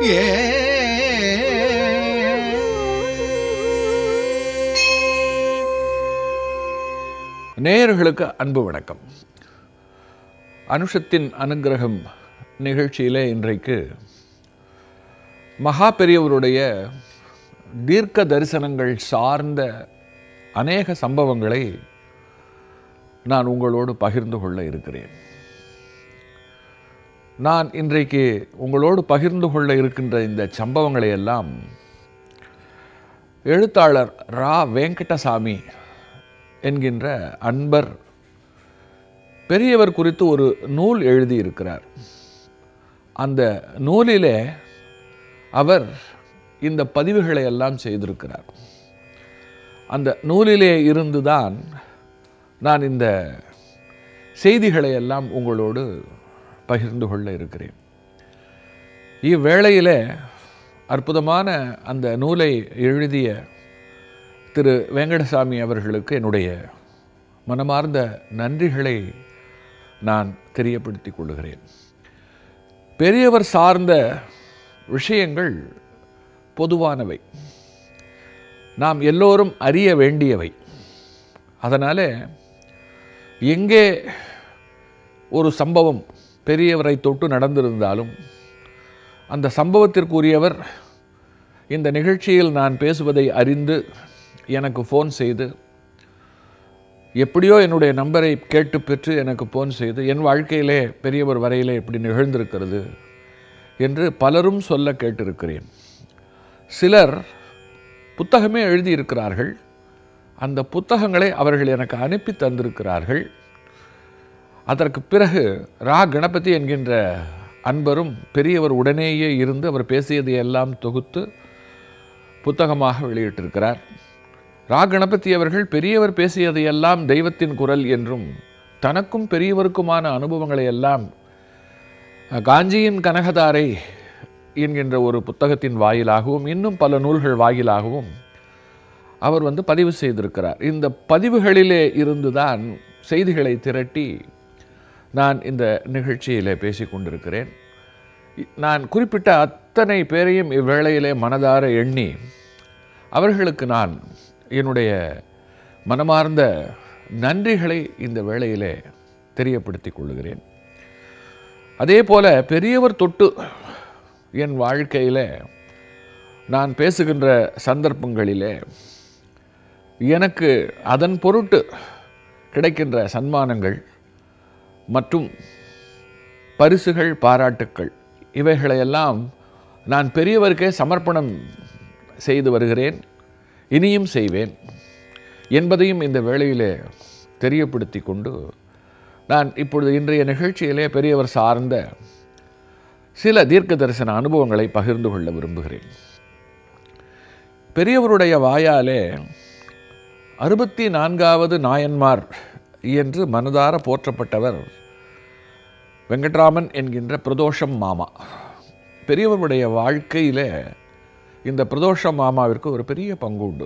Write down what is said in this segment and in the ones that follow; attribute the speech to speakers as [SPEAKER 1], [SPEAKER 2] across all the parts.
[SPEAKER 1] நேயர்களுக்கு அன்பு வணக்கம் அனுஷத்தின் அனுக்கிரகம் நிகழ்ச்சியிலே இன்றைக்கு மகா பெரியவருடைய தீர்க்க தரிசனங்கள் சார்ந்த அநேக சம்பவங்களை நான் உங்களோடு பகிர்ந்து கொள்ள இருக்கிறேன் நான் இன்றைக்கு உங்களோடு பகிர்ந்து கொள்ள இருக்கின்ற இந்த சம்பவங்களை எல்லாம் எழுத்தாளர் ரா வெங்கடசாமி என்கின்ற அன்பர் பெரியவர் குறித்து ஒரு நூல் எழுதியிருக்கிறார் அந்த நூலிலே அவர் இந்த பதிவுகளை எல்லாம் செய்திருக்கிறார் அந்த நூலிலே இருந்துதான் நான் இந்த செய்திகளை எல்லாம் உங்களோடு பகிர்ந்து கொள்ள இருக்கிறேன் இவ்வேளையிலே அற்புதமான அந்த நூலை எழுதிய திரு வெங்கடசாமி அவர்களுக்கு என்னுடைய மனமார்ந்த நன்றிகளை நான் தெரியப்படுத்திக் கொள்கிறேன் பெரியவர் சார்ந்த விஷயங்கள் பொதுவானவை நாம் எல்லோரும் அறிய வேண்டியவை அதனால் எங்கே ஒரு சம்பவம் பெரியவரை தொட்டு நடந்திருந்தாலும் அந்த சம்பவத்திற்குரியவர் இந்த நிகழ்ச்சியில் நான் பேசுவதை அறிந்து எனக்கு ஃபோன் செய்து எப்படியோ என்னுடைய நம்பரை கேட்டு பெற்று எனக்கு ஃபோன் செய்து என் வாழ்க்கையிலே பெரியவர் வரையிலே இப்படி நிகழ்ந்திருக்கிறது என்று பலரும் சொல்ல கேட்டிருக்கிறேன் சிலர் புத்தகமே எழுதியிருக்கிறார்கள் அந்த புத்தகங்களை அவர்கள் எனக்கு அனுப்பி தந்திருக்கிறார்கள் அதற்கு பிறகு ரா கணபதி என்கின்ற அன்பரும் பெரியவர் உடனேயே இருந்து அவர் பேசியதை எல்லாம் தொகுத்து புத்தகமாக வெளியிட்டிருக்கிறார் ரா கணபதி அவர்கள் பெரியவர் பேசியதையெல்லாம் தெய்வத்தின் குரல் என்றும் தனக்கும் பெரியவருக்குமான அனுபவங்களை எல்லாம் காஞ்சியின் கனகதாரை என்கின்ற ஒரு புத்தகத்தின் வாயிலாகவும் இன்னும் பல நூல்கள் வாயிலாகவும் அவர் வந்து பதிவு செய்திருக்கிறார் இந்த பதிவுகளிலே இருந்துதான் செய்திகளை திரட்டி நான் இந்த நிகழ்ச்சியிலே பேசி கொண்டிருக்கிறேன் நான் குறிப்பிட்ட அத்தனை பேரையும் இவ்வேளையிலே மனதார எண்ணி அவர்களுக்கு நான் என்னுடைய மனமார்ந்த நன்றிகளை இந்த வேளையிலே தெரியப்படுத்திக் கொள்கிறேன் அதே போல பெரியவர் தொட்டு என் வாழ்க்கையில் நான் பேசுகின்ற சந்தர்ப்பங்களிலே எனக்கு அதன் பொருட்டு கிடைக்கின்ற சன்மானங்கள் மற்றும் பரிசுகள் பாராட்டுக்கள் இவைகளையெல்லாம் நான் பெரியவருக்கே சமர்ப்பணம் செய்து வருகிறேன் இனியும் செய்வேன் என்பதையும் இந்த வேளையிலே தெரியப்படுத்தி கொண்டு நான் இப்பொழுது இன்றைய நிகழ்ச்சியிலே பெரியவர் சார்ந்த சில தீர்க்க தரிசன அனுபவங்களை பகிர்ந்து கொள்ள விரும்புகிறேன் பெரியவருடைய வாயாலே அறுபத்தி நான்காவது நாயன்மார் என்று மனதார போற்றப்பட்டவர் வெங்கட்ராமன் என்கின்ற பிரதோஷம் மாமா பெரியவருடைய வாழ்க்கையில் இந்த பிரதோஷம் மாமாவிற்கு ஒரு பெரிய பங்கு உண்டு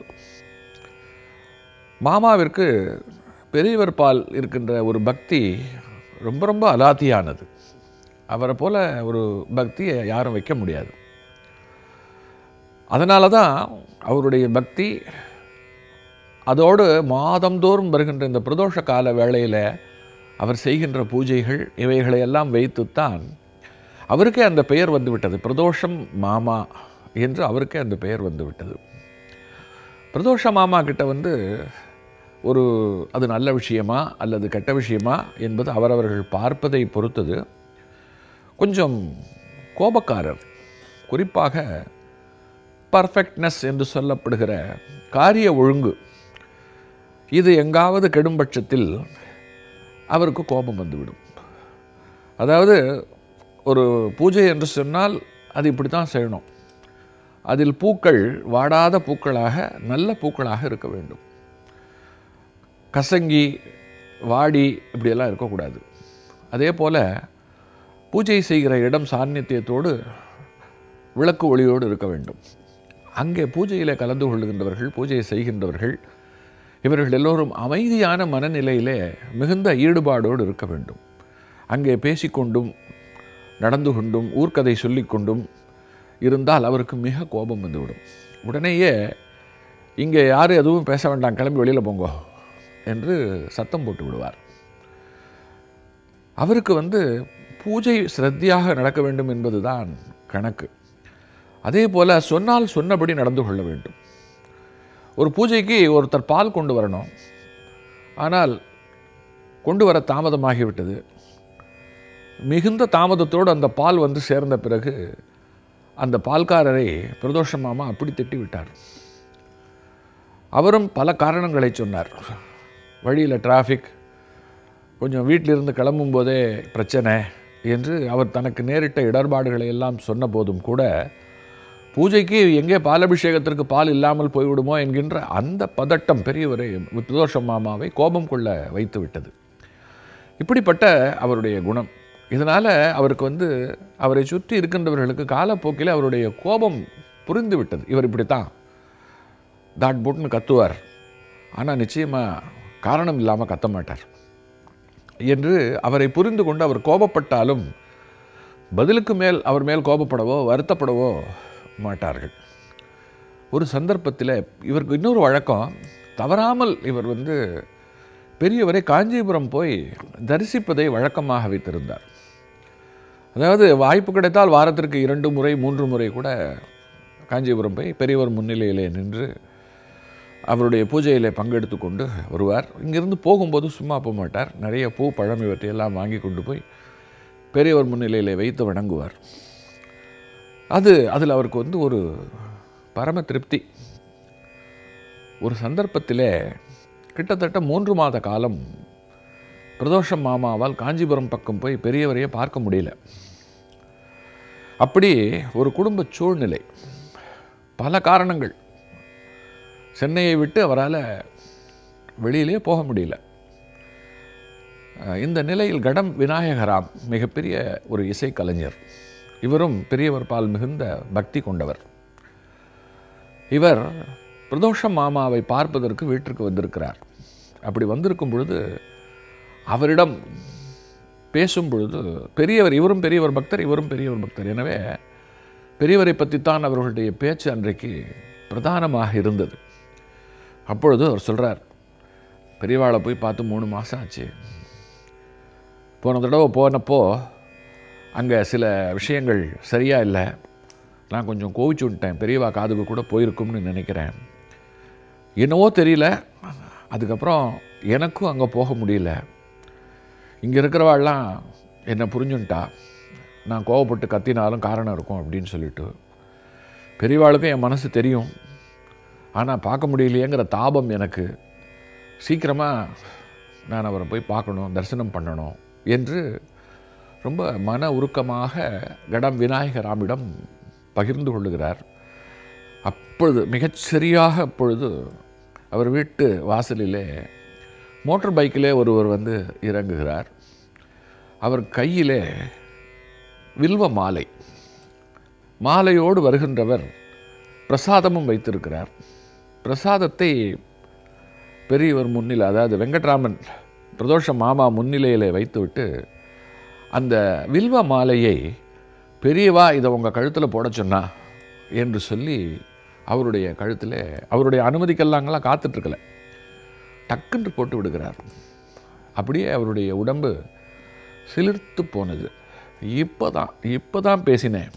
[SPEAKER 1] மாமாவிற்கு பெரியவர் பால் இருக்கின்ற ஒரு பக்தி ரொம்ப ரொம்ப அலாத்தியானது அவரை போல ஒரு பக்தியை யாரும் வைக்க முடியாது அதனால தான் அவருடைய பக்தி அதோடு மாதந்தோறும் வருகின்ற இந்த பிரதோஷ கால வேளையில் அவர் செய்கின்ற பூஜைகள் இவைகளை எல்லாம் வைத்துத்தான் அவருக்கே அந்த பெயர் வந்துவிட்டது பிரதோஷம் மாமா என்று அவருக்கே அந்த பெயர் வந்துவிட்டது பிரதோஷ மாமா கிட்ட வந்து ஒரு அது நல்ல விஷயமா அல்லது கெட்ட விஷயமா என்பது அவரவர்கள் பார்ப்பதை பொறுத்தது கொஞ்சம் கோபக்காரர் குறிப்பாக பர்ஃபெக்ட்னஸ் என்று சொல்லப்படுகிற காரிய ஒழுங்கு இது எங்காவது கெடும்பட்சத்தில் அவருக்கு கோபம் வந்துவிடும் அதாவது ஒரு பூஜை என்று சொன்னால் அது இப்படி தான் செய்யணும் அதில் பூக்கள் வாடாத பூக்களாக நல்ல பூக்களாக இருக்க வேண்டும் கசங்கி வாடி இப்படியெல்லாம் இருக்கக்கூடாது அதே போல் பூஜை செய்கிற இடம் சாநித்தியத்தோடு விளக்கு ஒளியோடு இருக்க வேண்டும் அங்கே பூஜையில் கலந்து கொள்கின்றவர்கள் பூஜையை செய்கின்றவர்கள் இவர்கள் எல்லோரும் அமைதியான மனநிலையிலே மிகுந்த ஈடுபாடோடு இருக்க வேண்டும் அங்கே பேசிக்கொண்டும் நடந்து கொண்டும் ஊர்க்கதை சொல்லிக்கொண்டும் இருந்தால் அவருக்கு மிக கோபம் வந்துவிடும் உடனேயே இங்கே யாரும் எதுவும் பேச வேண்டாம் கிளம்பி வெளியில் போங்கோ என்று சத்தம் போட்டு விடுவார் அவருக்கு வந்து பூஜை சிரத்தியாக நடக்க வேண்டும் என்பதுதான் கணக்கு அதே போல் சொன்னால் சொன்னபடி நடந்து கொள்ள வேண்டும் ஒரு பூஜைக்கு ஒருத்தர் பால் கொண்டு வரணும் ஆனால் கொண்டு வர தாமதமாகிவிட்டது மிகுந்த தாமதத்தோடு அந்த பால் வந்து சேர்ந்த பிறகு அந்த பால்காரரை பிரதோஷ மாமா அப்படி திட்டி விட்டார் அவரும் பல காரணங்களை சொன்னார் வழியில் டிராஃபிக் கொஞ்சம் வீட்டிலிருந்து கிளம்பும் போதே பிரச்சனை என்று அவர் தனக்கு நேரிட்ட இடர்பாடுகளை எல்லாம் சொன்ன போதும் கூட பூஜைக்கு எங்கே பாலபிஷேகத்திற்கு பால் இல்லாமல் போய்விடுமோ என்கின்ற அந்த பதட்டம் பெரியவரை பிரதோஷ மாமாவை கோபம் கொள்ள வைத்து விட்டது இப்படிப்பட்ட அவருடைய குணம் இதனால் அவருக்கு வந்து அவரை சுற்றி இருக்கின்றவர்களுக்கு காலப்போக்கில் அவருடைய கோபம் புரிந்து விட்டது இவர் இப்படித்தான் தாட் போட்டுன்னு கத்துவார் ஆனால் நிச்சயமாக காரணம் இல்லாமல் கத்த மாட்டார் என்று அவரை புரிந்து கொண்டு அவர் கோபப்பட்டாலும் பதிலுக்கு மேல் அவர் மேல் கோபப்படவோ வருத்தப்படவோ மாட்டார்கள் ஒரு சந்தர்ப்பத்தில் இவருக்கு இன்னொரு வழக்கம் தவறாமல் இவர் வந்து பெரியவரை காஞ்சிபுரம் போய் தரிசிப்பதை வழக்கமாக வைத்திருந்தார் அதாவது வாய்ப்பு கிடைத்தால் வாரத்திற்கு இரண்டு முறை மூன்று முறை கூட காஞ்சிபுரம் போய் பெரியவர் முன்னிலையிலே நின்று அவருடைய பூஜையிலே பங்கெடுத்து கொண்டு வருவார் இங்கிருந்து போகும்போது சும்மா போக மாட்டார் நிறைய பூ பழம் இவற்றையெல்லாம் வாங்கி கொண்டு போய் பெரியவர் முன்னிலையிலே வைத்து வணங்குவார் அது அதில் அவருக்கு வந்து ஒரு பரம திருப்தி ஒரு சந்தர்ப்பத்திலே கிட்டத்தட்ட மூன்று மாத காலம் பிரதோஷம் மாமாவால் காஞ்சிபுரம் பக்கம் போய் பெரியவரையே பார்க்க முடியல அப்படி ஒரு குடும்ப சூழ்நிலை பல காரணங்கள் சென்னையை விட்டு அவரால் வெளியிலே போக முடியல இந்த நிலையில் கடம் விநாயகராம் மிகப்பெரிய ஒரு இசைக்கலைஞர் இவரும் பெரியவர் பால் மிகுந்த பக்தி கொண்டவர் இவர் பிரதோஷம் மாமாவை பார்ப்பதற்கு வீட்டிற்கு வந்திருக்கிறார் அப்படி வந்திருக்கும் பொழுது அவரிடம் பேசும் பொழுது பெரியவர் இவரும் பெரியவர் பக்தர் இவரும் பெரியவர் பக்தர் எனவே பெரியவரை பற்றித்தான் அவர்களுடைய பேச்சு அன்றைக்கு பிரதானமாக இருந்தது அப்பொழுது அவர் சொல்கிறார் பெரியவாளை போய் பார்த்து மூணு மாதம் ஆச்சு போன தடவை போனப்போ அங்கே சில விஷயங்கள் சரியாக இல்லை நான் கொஞ்சம் கோவிச்சு விட்டேன் பெரியவா காதுக்கு கூட போயிருக்கும்னு நினைக்கிறேன் என்னவோ தெரியல அதுக்கப்புறம் எனக்கும் அங்கே போக முடியல இங்கே இருக்கிறவாள்லாம் என்னை புரிஞ்சுன்ட்டா நான் கோவப்பட்டு கத்தினாலும் காரணம் இருக்கும் அப்படின்னு சொல்லிட்டு பெரியவாளுக்கும் என் மனசு தெரியும் ஆனால் பார்க்க முடியலையேங்கிற தாபம் எனக்கு சீக்கிரமாக நான் அவரை போய் பார்க்கணும் தரிசனம் பண்ணணும் என்று ரொம்ப மன உருக்கமாக கடம் விநாயகராமிடம் பகிர்ந்து கொள்ளுகிறார் அப்பொழுது மிகச்சரியாக அப்பொழுது அவர் வீட்டு வாசலிலே மோட்டார் பைக்கிலே ஒருவர் வந்து இறங்குகிறார் அவர் கையிலே வில்வ மாலை மாலையோடு வருகின்றவர் பிரசாதமும் வைத்திருக்கிறார் பிரசாதத்தை பெரியவர் முன்னிலை அதாவது வெங்கட்ராமன் பிரதோஷ மாமா முன்னிலையில் வைத்துவிட்டு அந்த வில்வ மாலையை பெரியவா இதை உங்கள் கழுத்தில் போட சொன்னா என்று சொல்லி அவருடைய கழுத்தில் அவருடைய அனுமதிக்கெல்லாங்களாம் காத்துட்ருக்கல டக்குன்று போட்டு விடுகிறார் அப்படியே அவருடைய உடம்பு சிலிர்த்து போனது இப்போ தான் இப்போ தான் பேசினேன்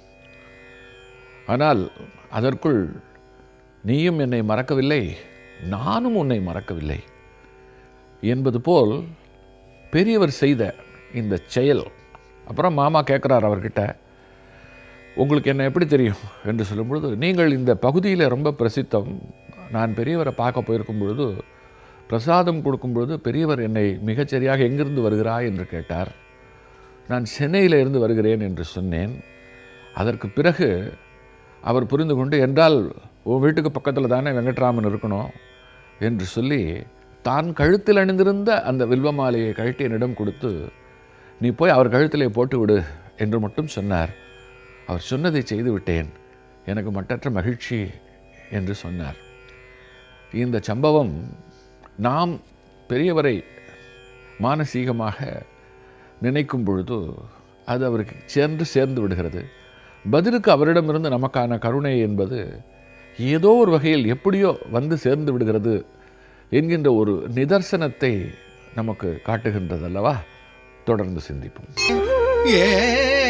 [SPEAKER 1] ஆனால் அதற்குள் நீயும் என்னை மறக்கவில்லை நானும் உன்னை மறக்கவில்லை என்பது போல் பெரியவர் செய்த இந்த செயல் அப்புறம் மாமா கேட்குறார் அவர்கிட்ட உங்களுக்கு என்ன எப்படி தெரியும் என்று சொல்லும் பொழுது நீங்கள் இந்த பகுதியில் ரொம்ப பிரசித்தம் நான் பெரியவரை பார்க்க போயிருக்கும் பொழுது பிரசாதம் கொடுக்கும் பொழுது பெரியவர் என்னை மிகச்சரியாக எங்கிருந்து வருகிறாய் என்று கேட்டார் நான் சென்னையில் இருந்து வருகிறேன் என்று சொன்னேன் அதற்கு பிறகு அவர் புரிந்து கொண்டு என்றால் உன் வீட்டுக்கு பக்கத்தில் தானே வெங்கட்ராமன் இருக்கணும் என்று சொல்லி தான் கழுத்தில் அணிந்திருந்த அந்த வில்வ மாலையை கழட்டி என்னிடம் கொடுத்து நீ போய் அவர் கழுத்திலே போட்டு விடு என்று மட்டும் சொன்னார் அவர் சொன்னதை செய்து விட்டேன் எனக்கு மட்டற்ற மகிழ்ச்சி என்று சொன்னார் இந்த சம்பவம் நாம் பெரியவரை மானசீகமாக நினைக்கும் பொழுது அது அவருக்கு சேர்ந்து சேர்ந்து விடுகிறது பதிலுக்கு அவரிடமிருந்து நமக்கான கருணை என்பது ஏதோ ஒரு வகையில் எப்படியோ வந்து சேர்ந்து விடுகிறது என்கின்ற ஒரு நிதர்சனத்தை நமக்கு காட்டுகின்றது அல்லவா தொடர்ந்து சிந்திப்போம்
[SPEAKER 2] ஏ